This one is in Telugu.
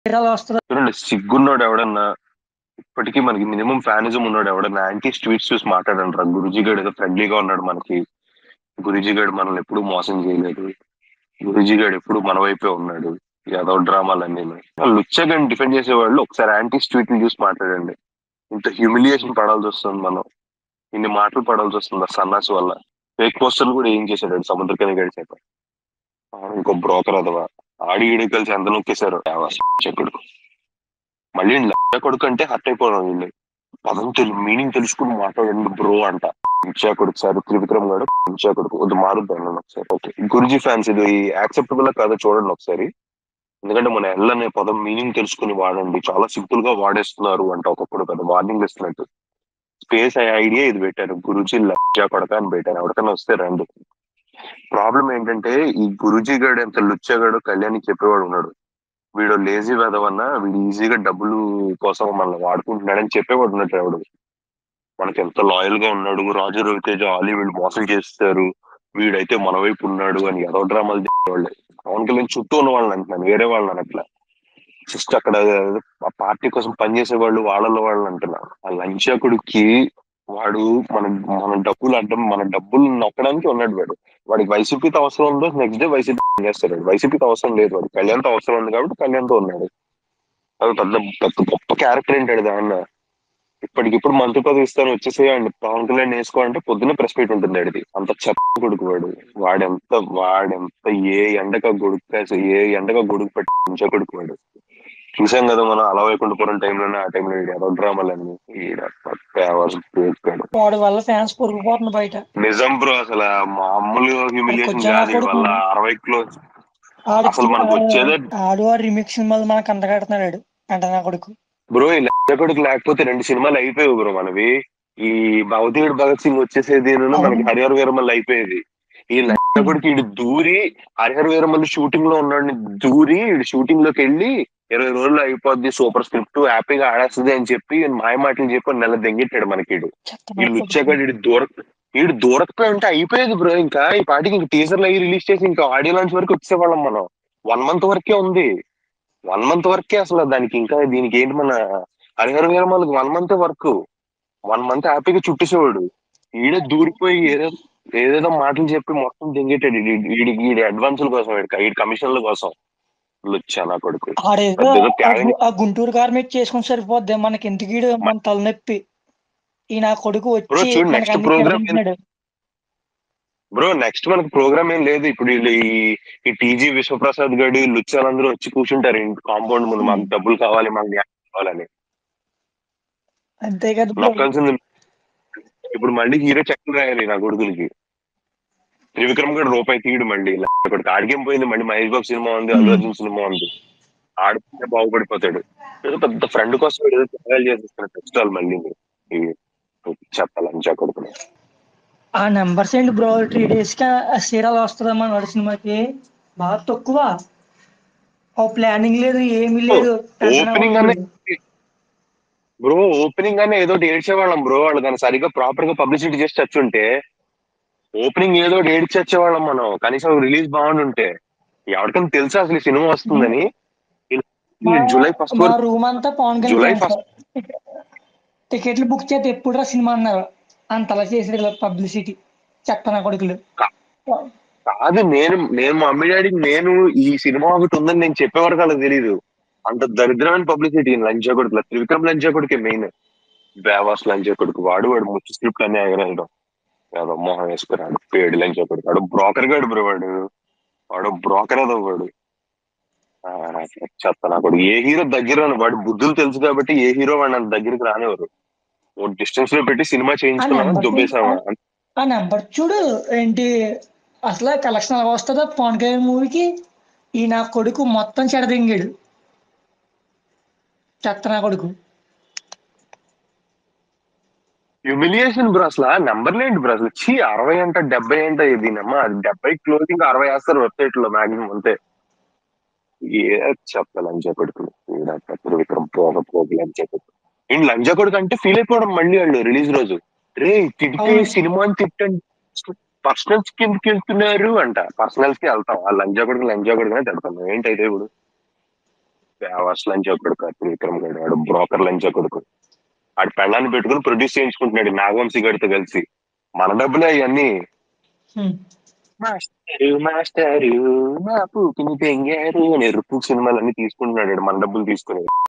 సీరియల్ వస్తుంది చూడండి సిగ్గున్నాడు ఎవడన్నా ఇప్పటికీ మనకి మినిమం ఫ్యానిజం ఉన్నాడు ఎవడన్నా యాంటీ స్ట్వీట్స్ చూసి మాట్లాడండి రా గురుజీ గడు ఏదో ఫ్రెండ్లీగా ఉన్నాడు మనకి గురుజీ గడు మనల్ని ఎప్పుడు మోసం చేయలేదు గురుజీ గడు ఎప్పుడు మన వైపే ఉన్నాడు ఏదో డ్రామాలన్నీ లుచ్చగని డిఫెండ్ చేసే వాళ్ళు ఒకసారి యాంటీ స్ట్వీట్లు చూసి మాట్లాడండి ఇంత హ్యూమిలియేషన్ పడాల్సి వస్తుంది మనం ఇన్ని మాటలు పడాల్సి వస్తుంది ఆ సన్నాసి వల్ల ఫేక్ పోస్టర్లు కూడా ఏం చేశాడు సముద్రకని గడిచాక ఆ, ఇంకో బ్రోకర్ అదవా ఆడి ఈడి కలిసి ఎంత నొక్కేశారు చెక్కుడు మళ్ళీ లక్ష కొడుకు అంటే హర్ట్ అయిపోవడం వీళ్ళు పదం తెలు మీనింగ్ తెలుసుకుని మాట్లాడండి బ్రో అంట ఇచ్చా కొడుకు సార్ త్రివిక్రమ్ గారు ఇచ్చా కొడుకు వద్దు మారుద్దాం అన్నాను ఒకసారి ఓకే గురుజీ ఫ్యాన్స్ ఇది యాక్సెప్టబుల్ కాదో చూడండి ఒకసారి ఎందుకంటే మన ఎల్ అనే పదం మీనింగ్ తెలుసుకుని వాడండి చాలా సింపుల్ గా వాడేస్తున్నారు అంట ఒకప్పుడు పెద్ద వార్నింగ్ ఇస్తున్నట్టు స్పేస్ ఐడియా ఇది పెట్టారు గురుజీ లక్ష కొడక అని పెట్టారు ఎవరికైనా వస్తే రండి ప్రాబ్లం ఏంటంటే ఈ గురుజీ గడు ఎంత లుచ్చగాడు కళ్యాణ్కి చెప్పేవాడు ఉన్నాడు వీడు లేజీ వెదవన్నా వీడు ఈజీగా డబ్బులు కోసం మనల్ని వాడుకుంటున్నాడని చెప్పేవాడు ఉన్నట్టు ఎవడు మనకి ఎంత లాయల్ గా ఉన్నాడు రాజు రవితేజ ఆలీ వీళ్ళు మోసం చేస్తారు వీడైతే మన వైపు ఉన్నాడు అని ఏదో డ్రామాలు చెప్పేవాళ్ళే పవన్ కళ్యాణ్ చుట్టూ ఉన్న వాళ్ళని అంటున్నాను వేరే వాళ్ళని అనట్లా జస్ట్ అక్కడ ఆ పార్టీ కోసం పనిచేసే వాళ్ళు వాళ్ళలో వాళ్ళు అంటున్నా ఆ లంచాకుడికి వాడు మన మన డబ్బులు అడ్డం మన డబ్బులు నొక్కడానికి ఉన్నాడు వాడు వాడికి వైసీపీతో అవసరం ఉందో నెక్స్ట్ డే వైసీపీ చేస్తాడు వాడు. వైసీపీతో అవసరం లేదు వాడు కళ్యాణ్తో అవసరం ఉంది కాబట్టి కళ్యాణ్తో ఉన్నాడు అది పెద్ద పెద్ద గొప్ప క్యారెక్టర్ ఏంటాడు దాన్న ఇప్పటికిప్పుడు మంత్రి పదవి ఇస్తాను వచ్చేసేయండి పవన్ కళ్యాణ్ వేసుకోవాలంటే పొద్దున్న ప్రెస్ మీట్ ఉంటుంది వాడిది అంత చెత్త కొడుకు వాడు వాడెంత వాడెంత ఏ ఎండక గొడుగు కాసి ఏ ఎండక గొడుగు పెట్టి ఉంచే కొడుకు వాడు చూసాం కదా మనం అలా వైకుంఠపురం టైంలోనే ఆ టైంలో ఏదో డ్రామాలన్నీ ఈడ పేవర్స్ పేరుకాడు వాడి వల్ల ఫ్యాన్స్ పొరిగిపోతుంది బయట నిజం బ్రో అసలు మామూలు హ్యూమిలియేషన్ కొంచెం కాదు కొడుకు. వాళ్ళ అరవై కిలో ఆడు అసలు మనకు వచ్చేదే ఆడు ఆ రిమిక్స్ సినిమాలు మనకు అంతగడుతున్నాడు అంట నా కొడుకు బ్రో ఈ లక్షకుడికి లేకపోతే రెండు సినిమాలు అయిపోయావు బ్రో మనవి ఈ భవతీయుడు భగత్ సింగ్ వచ్చేసేది మనకి హరిహర వీరమల్లి అయిపోయేది ఈ లక్షకుడికి ఇడు దూరి హరిహర వీరమల్లి షూటింగ్ లో ఉన్నాడిని దూరి ఇడు షూటింగ్ లోకి వెళ్ళి ఇరవై రోజులు అయిపోద్ది సూపర్ స్క్రిప్ట్ హ్యాపీగా ఆడేస్తుంది అని చెప్పి మాయ మాటలు చెప్పి నెల దెంగెట్టాడు మనకిడు చెత్త వీళ్ళు వచ్చాక వీడు దూర వీడు దూరకపోయి ఉంటే అయిపోయేది బ్రో ఇంకా ఈ పాటికి ఇంకా టీజర్లు అయ్యి రిలీజ్ చేసి ఇంకా ఆడియో లాంచ్ వరకు వచ్చేవాళ్ళం మనం వన్ మంత్ వరకే ఉంది వన్ మంత్ వరకే అసలు దానికి ఇంకా దీనికి ఏంటి మన హరిహర వీరమలకి one month work one month హ్యాపీగా చుట్టేసేవాడు ఈడే దూరిపోయి ఏదో ఏదేదో మాటలు చెప్పి మొత్తం దింగేటాడు వీడికి వీడి అడ్వాన్సుల కోసం వీడి వీడి కమిషన్ల కోసం లుచ్చా నా కొడుకు ఆడేదో అదేదో త్యాగం- ఆ గుంటూరు కార్మిక్ చేసుకుని సరిపోద్ది మనకి ఎందుకు ఈడు మన తలనొప్పి ఈ నా కొడుకు Bro, వచ్చి చూడు, మనకి next అన్ని program చెడగొట్టినాడు. బ్రో నెక్స్ట్ మనకు ప్రోగ్రామ్ ఏం లేదు ఇప్పుడు వీళ్ళు ఈ ఈ టీజీ విశ్వప్రసాద్ గడి లుచ్చాలందరూ వచ్చి కూర్చుంటారు ఇంటి కాంపౌండ్ ముందు మాకు డబ్బులు కావాలి మాకు న్యాయం కావాలని అంతే కదా bro. నొక్కాల్సింది ఇప్పుడు మళ్ళీ హీరో చెక్కలు రాయాలి నా కొడుకులకి త్రివిక్రమ్ గడు రూపాయి తీయడు మళ్ళీ ఇక్కడ ఆడికేం పోయింది మళ్ళీ మహేష్ బాబు సినిమా ఉంది అల్లు అర్జున్ సినిమా ఉంది ఆడితే బాగుపడిపోతాడు ఏదో పెద్ద ఫ్రెండ్ కోసం ఏదో త్యాగాలు చేసేస్తాడు కష్టాలు మళ్ళీ ఈ చెప్పాలని కొడుకుని ఆ నెంబర్స్ ఏంటి బ్రో త్రీ డేస్ కి ఆ సీరియల్ వస్తుందమ్మా నడు సినిమాకి బాగా తక్కువ ఓ ప్లానింగ్ లేదు ఏమీ లేదు ఓపెనింగ్ అనే బ్రో ఓపెనింగ్ అనే ఏదో ఒకటి ఏడ్చేవాళ్ళం బ్రో వాళ్ళు దాన్ని సరిగ్గా ప్రాపర్ గా పబ్లిసిటీ చేసి చచ్చుంటే ఓపెనింగ్ ఏదో ఒకటి ఏడ్చి వచ్చేవాళ్ళం మనం కనీసం రిలీజ్ బాగుండుంటే ఎవరికైనా తెలుసా అసలు ఈ సినిమా వస్తుందని ఈ జూలై ఫస్ట్ మా వరకు రూమ్ అంతా పవన్ జూలై కళ్యాణ్ టికెట్లు బుక్ చేస్తే ఎప్పుడు సినిమా అన్నారు అంతలా చేసారు పబ్లిసిటీ చెత్త నా కొడుకులు కాదు నేను నేను మా మమ్మీ డాడీకి నేను ఈ సినిమా ఒకటి ఉందని నేను చెప్పే వరకు వాళ్ళకి తెలియదు అంత దరిద్రమైన పబ్లిసిటీ లంచా కొడుకు త్రివిక్రమ్ లంచా కొడుకే మెయిన్ బేవాస్ లంచా కొడుకు వాడు వాడు ముచ్చు స్క్రిప్ట్ అన్ని ఎగరేయడం ఏదో మొహం వేసుకున్నాడు పేడు లంచా కొడుకు వాడు బ్రోకర్ గాడు బ్రో వాడు వాడు బ్రోకర్ ఏదో వాడు ఆ, చెత్త నా కొడుకు ఏ హీరో దగ్గర రాను. వాడు బుద్ధులు తెలుసు కాబట్టి ఏ హీరో వాడు నన్ను దగ్గరికి రానివ్వరు ఓ డిస్టెన్స్ లో పెట్టి సినిమా చేయించుకున్నాను నెంబర్ దుబ్బేసామా ఆ నెంబర్ చూడు ఏంటి అసలు కలెక్షన్ ఎలా వస్తుందో పవన్ కళ్యాణ్ మూవీకి ఈ నా కొడుకు మొత్తం చెడదింగాడు చెత్త నా కొడుకు హ్యూమిలియేషన్ బ్రో అసలు నెంబర్ లేండి బ్రో అసలు చీ అరవై అంట డెబ్బై అంట ఇది నమ్మ అది డెబ్బై క్లోజింగ్ అరవై వేస్తారు వెబ్సైట్ లో మాక్సిమం అంతే ఏ చెప్పాలి లంజా కొడుకు విక్రమ్ పోగ పోగు లంజా కొడుకు ఈ లంజా కొడుకు అంటే ఫీల్ అయిపోవడం మళ్ళీ వాళ్ళు రిలీజ్ రోజు రే తిడితే అవును. సినిమా అని తిట్టండి పర్సనల్స్ కిందకి వెళ్తున్నారు అంట పర్సనల్స్ కి వెళ్తాం ఆ లంజా కొడుకు లంజా కొడుకు అని తిడతాం ఏంటైతే ఇప్పుడు ఫేవర్స్ లంచ్ కొడుకు త్రివిక్రమ్ గడు వాడు బ్రోకర్ లంచ్ కొడుకు ఆడు పెళ్ళాన్ని పెట్టుకుని ప్రొడ్యూస్ చేయించుకుంటున్నాడు నాగవంశీ గడితో కలిసి మన డబ్బులే అవన్నీ హ్మ్. మాస్టరు మాస్టరు మా పూకిని పెంగారు అని రుపు సినిమాలన్నీ తీసుకుంటున్నాడు వాడు మన డబ్బులు తీసుకుని